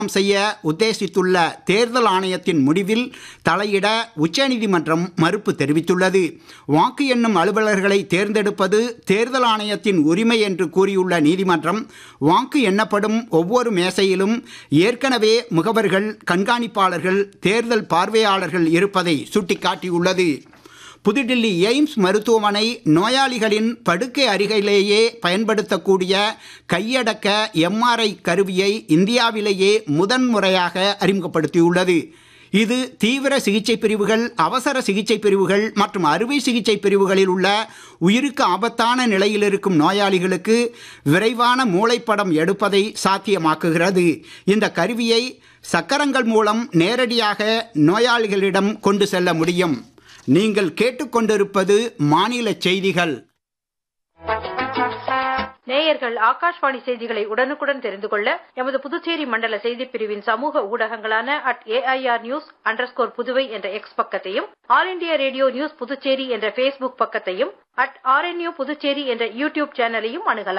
செய்ய உத்தேசித்துள்ள தேர்தல் ஆணையத்தின் முடிவில் தலையிட உச்சநீதிமன்றம் மறுப்பு தெரிவித்துள்ளது வாக்கு எண்ணும் அலுவலர்களை தேர்ந்தெடுப்பது தேர்தல் ஆணையத்தின் உரிமை என்று கூறியுள்ள நீதிமன்றம் வாக்கு எண்ணப்படும் ஒவ்வொரு மேசையிலும் ஏற்கனவே முகவர்கள் கண்காணிப்பாளர்கள் தேர்தல் பார்வையாளர்கள் இருப்பதை சுட்டிக்காட்டியுள்ளது புதுடில்லி எய்ம்ஸ் மருத்துவமனை நோயாளிகளின் படுக்கை அருகிலேயே பயன்படுத்தக்கூடிய கையடக்க எம்ஆர்ஐ கருவியை இந்தியாவிலேயே முதன்முறையாக அறிமுகப்படுத்தியுள்ளது இது தீவிர சிகிச்சை பிரிவுகள் அவசர சிகிச்சை பிரிவுகள் மற்றும் அறுவை சிகிச்சை பிரிவுகளில் உள்ள உயிருக்கு ஆபத்தான நிலையில் இருக்கும் நோயாளிகளுக்கு விரைவான மூளைப்படம் எடுப்பதை சாத்தியமாக்குகிறது இந்த கருவியை சக்கரங்கள் மூலம் நேரடியாக நோயாளிகளிடம் கொண்டு செல்ல முடியும் நீங்கள் கேட்டுக்கொண்டிருப்பது மாநில செய்திகள் நேயர்கள் ஆகாஷ்வாணி செய்திகளை உடனுக்குடன் தெரிந்து கொள்ள எமது புதுச்சேரி மண்டல செய்திப் பிரிவின் சமூக ஊடகங்களான at AIR news underscore Puduvai என்ற எக்ஸ் பக்கத்தையும் All India Radio news Puducherry என்ற ஃபேஸ்புக் பக்கத்தையும் அட் ஆர்என்யூ புதுச்சேரி என்ற யூடியூப் சேனலையும் அணுகலாம்